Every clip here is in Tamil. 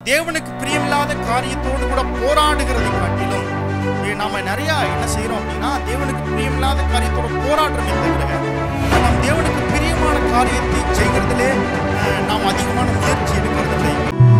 தேவனுக்கு பிரியமில்லாத காரியத்தோடு கூட போராடுகிறதை காட்டிலும் ஏ, நாம நிறைய என்ன செய்யறோம் அப்படின்னா தேவனுக்கு பிரியமில்லாத காரியத்தோட போராடுறோமே தவிர நாம் தேவனுக்கு பிரியமான காரியத்தை செய்கிறதிலே அஹ், நாம் அதிகமான முயற்சி எடுக்கிறதில்லை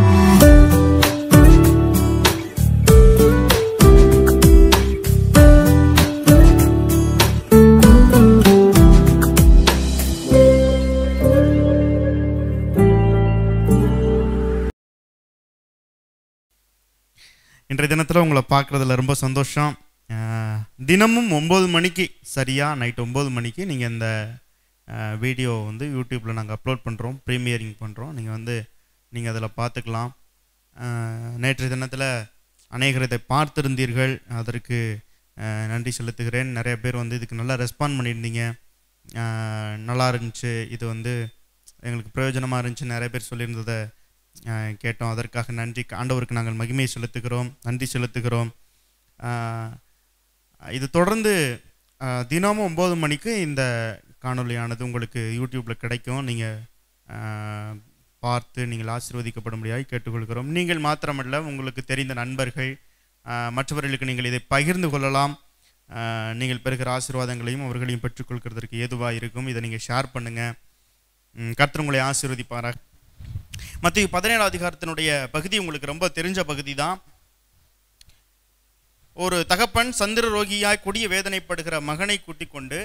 இன்றைய தினத்தில் உங்களை பார்க்குறதுல ரொம்ப சந்தோஷம் அஹ், தினமும் ஒம்பது மணிக்கு சரியாக நைட் ஒம்பது மணிக்கு நீங்கள் இந்த வீடியோ வந்து யூடியூப்பில் நாங்கள் அப்லோட் பண்ணுறோம் ப்ரீமியரிங் பண்ணுறோம் நீங்கள் வந்து நீங்கள் அதில் பார்த்துக்கலாம் அஹ், நேற்றைய தினத்தில் அநேகர் இதை பார்த்திருந்தீர்கள் அதற்கு அஹ், நன்றி செலுத்துகிறேன் நிறைய பேர் வந்து இதுக்கு நல்லா ரெஸ்பாண்ட் பண்ணியிருந்தீங்க அஹ், நல்லா இருந்துச்சு இது வந்து எங்களுக்கு பிரயோஜனமாக இருந்துச்சு நிறைய பேர் சொல்லியிருந்ததை அஹ், கேட்டோம் அதற்காக நன்றி ஆண்டவருக்கு நாங்கள் மகிமையை செலுத்துகிறோம் நன்றி செலுத்துகிறோம் அஹ், இது தொடர்ந்து அஹ், தினமும் ஒம்பது மணிக்கு இந்த காணொளியானது உங்களுக்கு யூடியூப்பில் கிடைக்கும் நீங்கள் பார்த்து நீங்கள் ஆசீர்வதிக்கப்படும்படியாக கேட்டுக்கொள்கிறோம் நீங்கள் மாத்திரமல்ல உங்களுக்கு தெரிந்த நண்பர்கள் அஹ், மற்றவர்களுக்கு நீங்கள் இதை பகிர்ந்து கொள்ளலாம் அஹ், நீங்கள் பெறுகிற ஆசீர்வாதங்களையும் அவர்களையும் பெற்றுக்கொள்கிறதற்கு ஏதுவாக இருக்கும் இதை நீங்கள் ஷேர் பண்ணுங்கள் கர்த்தர் உங்களை ஆசீர்வதிப்பாராக மத்திய பதினேழாம் அதிகாரத்தினுடைய பகுதி உங்களுக்கு ரொம்ப தெரிஞ்ச பகுதி தான் ஒரு தகப்பன் சந்திர ரோகியாய் கொடிய வேதனைப்படுகிற மகனை கூட்டிக் கொண்டு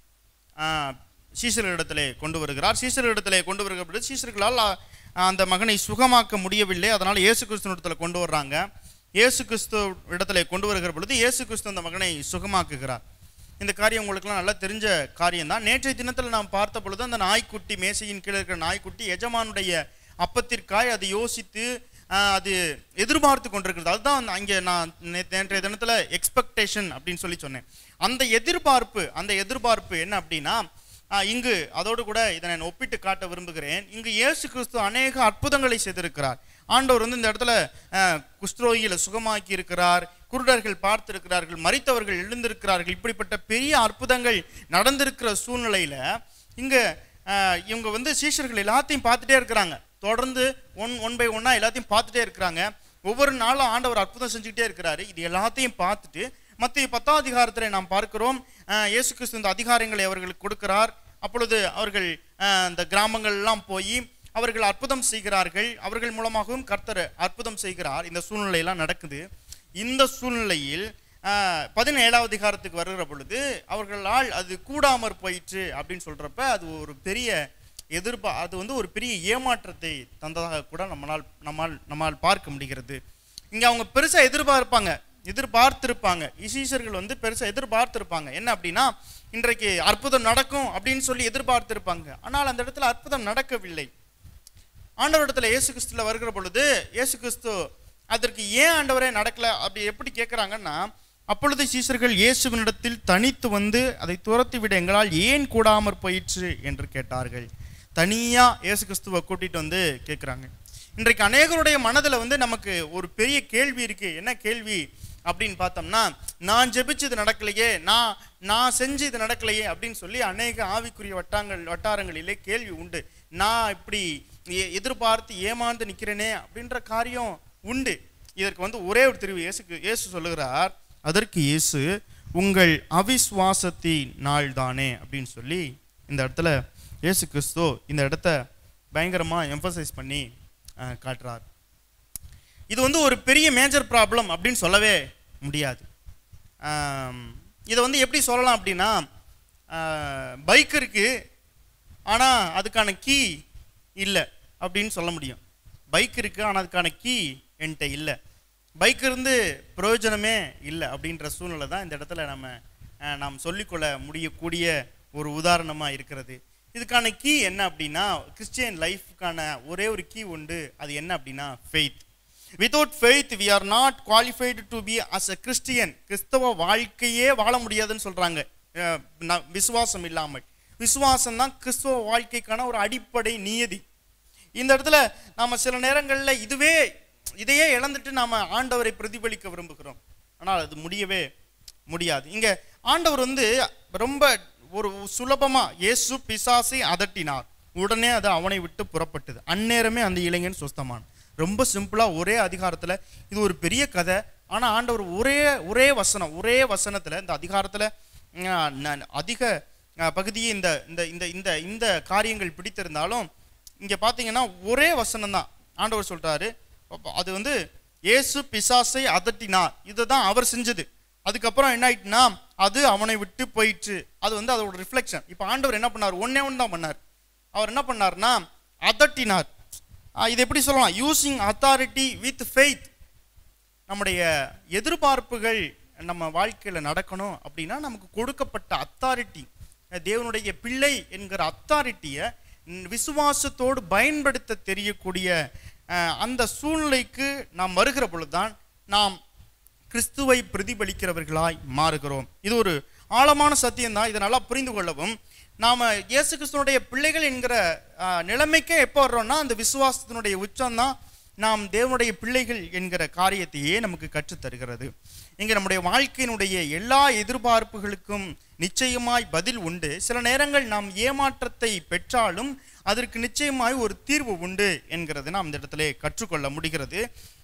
ஆஹ், சீசரிடத்திலே கொண்டு வருகிறார் சீசரிடத்திலே கொண்டு வருகிற பொழுது சீசர்களால் ஆஹ், அந்த மகனை சுகமாக்க முடியவில்லை அதனால் இயேசு கிறிஸ்துவ கொண்டு வர்றாங்க இயேசு கிறிஸ்து இடத்துல கொண்டு வருகிற பொழுது இயேசு கிறிஸ்து அந்த மகனை சுகமாக்குகிறார் இந்த காரியம் உங்களுக்குலாம் நல்லா தெரிஞ்ச காரியம் தான் நேற்றைய தினத்தில் நாம் பார்த்த பொழுது அந்த நாய்க்குட்டி மேசையின் கீழே இருக்கிற நாய்க்குட்டி எஜமானுடைய அப்பத்திற்காய் அது யோசித்து ஆஹ், அது எதிர்பார்த்து கொண்டிருக்கிறது அதுதான் அங்கே நான் நே- நேற்றைய தினத்தில் எக்ஸ்பெக்டேஷன் அப்படின்னு சொல்லி சொன்னேன் அந்த எதிர்பார்ப்பு அந்த எதிர்பார்ப்பு என்ன அப்படின்னா ஆஹ், இங்கு அதோடு கூட இதை நான் ஒப்பிட்டு காட்ட விரும்புகிறேன் இங்கு இயேசு கிறிஸ்து அநேக அற்புதங்களை செய்திருக்கிறார் ஆண்டவர் வந்து இந்த இடத்துல ஆஹ், குஷ்டரோகிகளை சுகமாக்கி இருக்கிறார் குருடர்கள் பார்த்திருக்கிறார்கள் மறித்தவர்கள் எழுந்திருக்கிறார்கள் இப்படிப்பட்ட பெரிய அற்புதங்கள் நடந்திருக்கிற சூழ்நிலையில இங்க ஆஹ், இவங்க வந்து சீஷர்கள் எல்லாத்தையும் பார்த்துட்டே இருக்கிறாங்க தொடர்ந்து ஒன் ஒன் பை ஒன்னா எல்லாத்தையும் பார்த்துட்டே இருக்கிறாங்க ஒவ்வொரு நாளும் ஆண்டவர் அற்புதம் செஞ்சுக்கிட்டே இருக்கிறாரு இது எல்லாத்தையும் பார்த்துட்டு மத்திய பத்தாம் அதிகாரத்தில் நாம் பார்க்கிறோம் ஆஹ், இயேசு கிறிஸ்து இந்த அதிகாரங்களை அவர்களுக்கு கொடுக்கிறார் அப்பொழுது அவர்கள் ஆஹ், இந்த கிராமங்கள்லாம் போய் அவர்கள் அற்புதம் செய்கிறார்கள் அவர்கள் மூலமாகவும் கர்த்தர் அற்புதம் செய்கிறார் இந்த சூழ்நிலையெல்லாம் நடக்குது இந்த சூழ்நிலையில் ஆஹ், பதினேழாவது அதிகாரத்துக்கு வருகிற பொழுது அவர்களால் அது கூடாமற் போயிற்று அப்படின்னு சொல்றப்ப அது ஒரு பெரிய எதிர்பா அது வந்து ஒரு பெரிய ஏமாற்றத்தை தந்ததாக கூட நம்மளால் நம்மால் நம்மால் பார்க்க முடிகிறது இங்க அவங்க பெருசா எதிர்பார்ப்பாங்க எதிர்பார்த்திருப்பாங்க இசீசர்கள் வந்து பெருசா எதிர்பார்த்திருப்பாங்க என்ன அப்படின்னா இன்றைக்கு அற்புதம் நடக்கும் அப்படின்னு சொல்லி எதிர்பார்த்திருப்பாங்க ஆனால் அந்த இடத்துல அற்புதம் நடக்கவில்லை ஆண்டவரிடத்துல இயேசு கிறிஸ்துல வருகிற பொழுது இயேசு கிறிஸ்து அதற்கு ஏன் ஆண்டவரே நடக்கல அப்படி எப்படி கேட்குறாங்கன்னா அப்பொழுது சீசர்கள் இயேசுவினிடத்தில் தனித்து வந்து அதை துரத்தி விட எங்களால் ஏன் கூடாமற் போயிற்று என்று கேட்டார்கள் தனியா இயேசு கிறிஸ்துவை கூட்டிட்டு வந்து கேட்குறாங்க இன்றைக்கு அநேகருடைய மனதில் வந்து நமக்கு ஒரு பெரிய கேள்வி இருக்கு என்ன கேள்வி அப்படின்னு பார்த்தோம்னா நான் ஜெபிச்சு இது நடக்கலையே நான் நான் செஞ்சு இது நடக்கலையே அப்படின்னு சொல்லி அநேக ஆவிக்குரிய வட்டாங்கள் வட்டாரங்களிலே கேள்வி உண்டு நான் இப்படி எ- எதிர்பார்த்து ஏமாந்து நிற்கிறேனே அப்படின்ற காரியம் உண்டு இதற்கு வந்து ஒரே ஒரு தெரிவு இயேசுக்கு இயேசு சொல்லுகிறார் அதற்கு இயேசு உங்கள் அவிஸ்வாசத்தின் நாள் தானே அப்படின்னு சொல்லி இந்த இடத்துல இயேசு கிறிஸ்து இந்த இடத்த பயங்கரமாக எம்பசைஸ் பண்ணி அஹ், காட்டுறார் இது வந்து ஒரு பெரிய மேஜர் ப்ராப்ளம் அப்படின்னு சொல்லவே முடியாது ஆம், இதை வந்து எப்படி சொல்லலாம் அப்படின்னா பைக் இருக்கு ஆனால் அதுக்கான கீ இல்லை அப்படின்னு சொல்ல முடியும் பைக் இருக்கு ஆனால் அதுக்கான கீ என்கிட்ட இல்லை பைக் இருந்து பிரயோஜனமே இல்லை அப்படின்ற சூழ்நிலை தான் இந்த இடத்துல நம்ம அஹ், நாம் சொல்லிக்கொள்ள முடியக்கூடிய ஒரு உதாரணமாக இருக்கிறது இதுக்கான கீ என்ன அப்படின்னா கிறிஸ்டியன் லைஃப்க்கான ஒரே ஒரு கீ உண்டு அது என்ன அப்படின்னா faith without faith we are not qualified to be as a Christian கிறிஸ்தவ வாழ்க்கையே வாழ முடியாதுன்னு சொல்றாங்க அஹ் ந- விசுவாசம் இல்லாமல் விசுவாசம் தான் கிறிஸ்தவ வாழ்க்கைக்கான ஒரு அடிப்படை நியதி இந்த இடத்துல நாம சில நேரங்களில் இதுவே இதையே இழந்துட்டு நாம ஆண்டவரை பிரதிபலிக்க விரும்புகிறோம் ஆனால் அது முடியவே முடியாது இங்க ஆண்டவர் வந்து ரொம்ப ஒரு சுலபமா இயேசு பிசாசை அதட்டினார் உடனே அது அவனை விட்டு புறப்பட்டது அந்நேரமே அந்த இளைஞன் சுஸ்தமான் ரொம்ப சிம்பிளாக ஒரே அதிகாரத்தில் இது ஒரு பெரிய கதை ஆனால் ஆண்டவர் ஒரே ஒரே வசனம் ஒரே வசனத்தில் இந்த அதிகாரத்தில் அதிக அஹ், பகுதியை இந்த இந்த இந்த இந்த இந்த காரியங்கள் பிடித்திருந்தாலும் இங்கே பார்த்தீங்கன்னா ஒரே வசனம் தான் ஆண்டவர் சொல்கிறாரு அது வந்து இயேசு பிசாசை அதட்டினார் இதுதான் அவர் செஞ்சது அதுக்கப்புறம் என்ன ஆயிட்டுனா அது அவனை விட்டு போயிற்று அது வந்து அதோட ரிஃப்ளெக்ஷன் இப்போ ஆண்டவர் என்ன பண்ணார் ஒன்னே ஒன்று தான் பண்ணார் அவர் என்ன பண்ணார்னா அதட்டினார் ஆஹ் இது எப்படி சொல்லலாம் யூசிங் அத்தாரிட்டி வித் ஃபெய்த் நம்முடைய எதிர்பார்ப்புகள் நம்ம வாழ்க்கையில் நடக்கணும் அப்படின்னா நமக்கு கொடுக்கப்பட்ட அத்தாரிட்டி தேவனுடைய பிள்ளை என்கிற அத்தாரிட்டியை விசுவாசத்தோடு பயன்படுத்த தெரியக்கூடிய அஹ், அந்த சூழ்நிலைக்கு நாம் வருகிற பொழுதுதான் நாம் கிறிஸ்துவை பிரதிபலிக்கிறவர்களாய் மாறுகிறோம் இது ஒரு ஆழமான சத்தியம்தான் இதை நல்லா புரிந்து கொள்ளவும் நாம் இயேசு கிறிஸ்துவனுடைய பிள்ளைகள் என்கிற அஹ், நிலைமைக்கே எப்போ வர்றோம்னா அந்த விசுவாசத்தினுடைய உச்சம்தான் நாம் தேவனுடைய பிள்ளைகள் என்கிற காரியத்தையே நமக்கு கற்றுத் தருகிறது இங்கே நம்முடைய வாழ்க்கையினுடைய எல்லா எதிர்பார்ப்புகளுக்கும் நிச்சயமாய் பதில் உண்டு சில நேரங்கள் நாம் ஏமாற்றத்தை பெற்றாலும் அதற்கு நிச்சயமாய் ஒரு தீர்வு உண்டு என்கிறது நாம் இந்த இடத்துல கற்றுக்கொள்ள முடிகிறது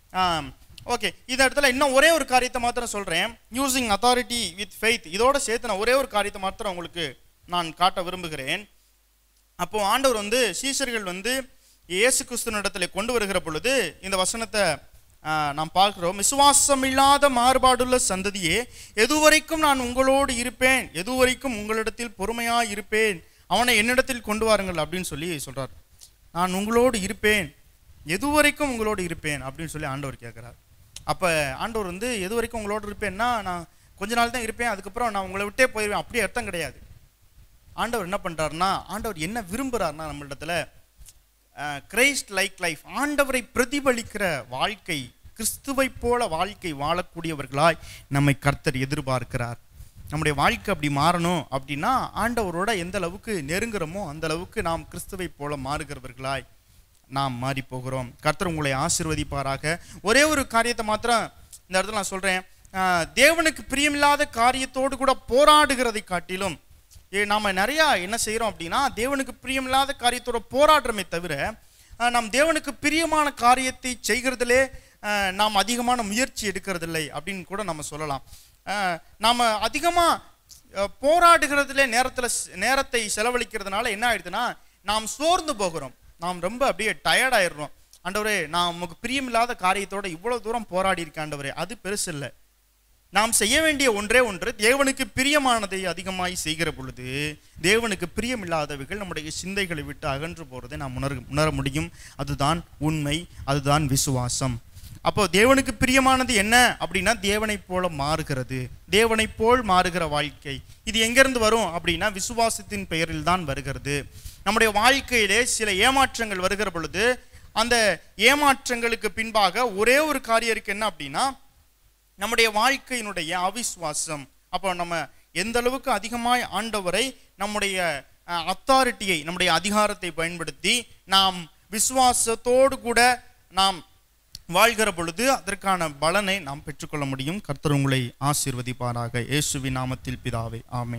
ஓகே இந்த இடத்துல இன்னும் ஒரே ஒரு காரியத்தை மாத்திரம் சொல்கிறேன் யூசிங் அத்தாரிட்டி வித் ஃபெய்த் இதோட சேர்த்து நான் ஒரே ஒரு காரியத்தை மாத்திரம் உங்களுக்கு நான் காட்ட விரும்புகிறேன் அப்போ ஆண்டவர் வந்து சீஷர்கள் வந்து இயேசு கிறிஸ்துவனிடத்துல கொண்டு வருகிற பொழுது இந்த வசனத்தை ஆ, நாம் பார்க்கிறோம் விசுவாசமில்லாத மாறுபாடுள்ள சந்ததியே எதுவரைக்கும் நான் உங்களோடு இருப்பேன் எதுவரைக்கும் உங்களிடத்தில் பொறுமையாக இருப்பேன் அவனை என்னிடத்தில் கொண்டு வாருங்கள் அப்படின்னு சொல்லி சொல்றார் நான் உங்களோடு இருப்பேன் எதுவரைக்கும் உங்களோடு இருப்பேன் அப்படின்னு சொல்லி ஆண்டவர் கேட்குறார் அப்போ ஆண்டவர் வந்து எது வரைக்கும் உங்களோடு இருப்பேன்னா நான் கொஞ்ச நாள் தான் இருப்பேன் அதுக்கப்புறம் நான் உங்களை விட்டே போயிடுவேன் அப்படி அர்த்தம் கிடையாது ஆண்டவர் என்ன பண்ணுறாருன்னா ஆண்டவர் என்ன விரும்புகிறாருன்னா நம்மளிடத்துல கிரைஸ்ட் லைக் லைஃப் ஆண்டவரை பிரதிபலிக்கிற வாழ்க்கை கிறிஸ்துவை போல வாழ்க்கை வாழக்கூடியவர்களாய் நம்மை கர்த்தர் எதிர்பார்க்கிறார் நம்முடைய வாழ்க்கை அப்படி மாறணும் அப்படின்னா ஆண்டவரோட எந்த அளவுக்கு நெருங்குறோமோ அந்த அளவுக்கு நாம் கிறிஸ்துவை போல மாறுகிறவர்களாய் நாம் மாறி போகிறோம் கர்த்தர் உங்களை ஆசிர்வதிப்பாராக ஒரே ஒரு காரியத்தை மாத்திரம் இந்த இடத்துல நான் சொல்கிறேன் தேவனுக்கு பிரியமில்லாத காரியத்தோடு கூட போராடுகிறதை காட்டிலும் ஏ நாம் நிறையா என்ன செய்கிறோம் அப்படின்னா தேவனுக்கு பிரியமில்லாத காரியத்தோட போராடுறோமே தவிர ஆஹ், நாம் தேவனுக்கு பிரியமான காரியத்தை செய்கிறதிலே ஆஹ், நாம் அதிகமான முயற்சி எடுக்கிறதில்லை அப்படின்னு கூட நம்ம சொல்லலாம் ஆஹ், நாம் அதிகமாக போராடுகிறதுலே நேரத்தில் நேரத்தை செலவழிக்கிறதுனால என்ன ஆயிடுதுன்னா நாம் சோர்ந்து போகிறோம் நாம் ரொம்ப அப்படியே டயர்ட் ஆயிடுறோம் ஆண்டவரே நான் உமக்கு பிரியமில்லாத காரியத்தோட இவ்வளோ தூரம் போராடி இருக்கேன் ஆண்டவரே அது பெருசு இல்லை நாம் செய்ய வேண்டிய ஒன்றே ஒன்று தேவனுக்கு பிரியமானதை அதிகமாய் செய்கிற பொழுது தேவனுக்கு பிரியமில்லாதவைகள் நம்முடைய சிந்தைகளை விட்டு அகன்று போகிறதை நாம் உணர உணர முடியும் அதுதான் உண்மை அதுதான் விசுவாசம் அப்போ தேவனுக்கு பிரியமானது என்ன அப்படின்னா தேவனைப் போல மாறுகிறது தேவனைப் போல் மாறுகிற வாழ்க்கை இது எங்கிருந்து வரும் அப்படின்னா விசுவாசத்தின் பெயரில் தான் வருகிறது நம்முடைய வாழ்க்கையிலே சில ஏமாற்றங்கள் வருகிற பொழுது அந்த ஏமாற்றங்களுக்கு பின்பாக ஒரே ஒரு காரியம் இருக்கு என்ன அப்படின்னா நம்முடைய வாழ்க்கையினுடைய அவிசுவாசம் அப்போ நம்ம எந்த அளவுக்கு அதிகமாய் ஆண்டவரை நம்முடைய அத்தாரிட்டியை நம்முடைய அதிகாரத்தை பயன்படுத்தி நாம் விசுவாசத்தோடு கூட நாம் வாழ்கிற பொழுது அதற்கான பலனை நாம் பெற்றுக்கொள்ள முடியும் கர்த்தர் உங்களை ஆசீர்வதிப்பாராக இயேசுவின் நாமத்தில் பிதாவே ஆமென்